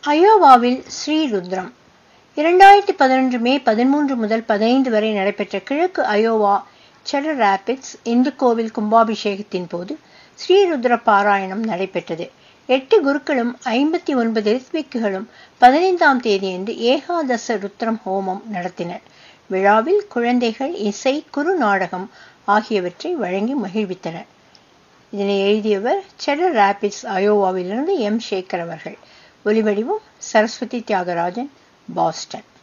அயோவாவில் ஸ்ரீருத்ரம் இரண்டாயிரத்தி பதினொன்று மே பதிமூன்று முதல் பதினைந்து வரை நடைபெற்ற கிழக்கு அயோவா செடர் ராபிட்ஸ் இந்து கோவில் கும்பாபிஷேகத்தின் போது ஸ்ரீருத்ர பாராயணம் நடைபெற்றது எட்டு குருக்களும் ஐம்பத்தி ஒன்பது ரித்விக்குகளும் பதினைந்தாம் தேதியன்று ஏகாதச ருத்ரம் ஹோமம் நடத்தினர் விழாவில் குழந்தைகள் இசை குறு நாடகம் ஆகியவற்றை வழங்கி மகிழ்வித்தனர் இதனை எழுதியவர் செடர் ராபிட்ஸ் அயோவாவிலிருந்து எம் சேகர் அவர்கள் ஒலிவடிவம் சரஸ்வதி தியாகராஜன் பாஸ்டன்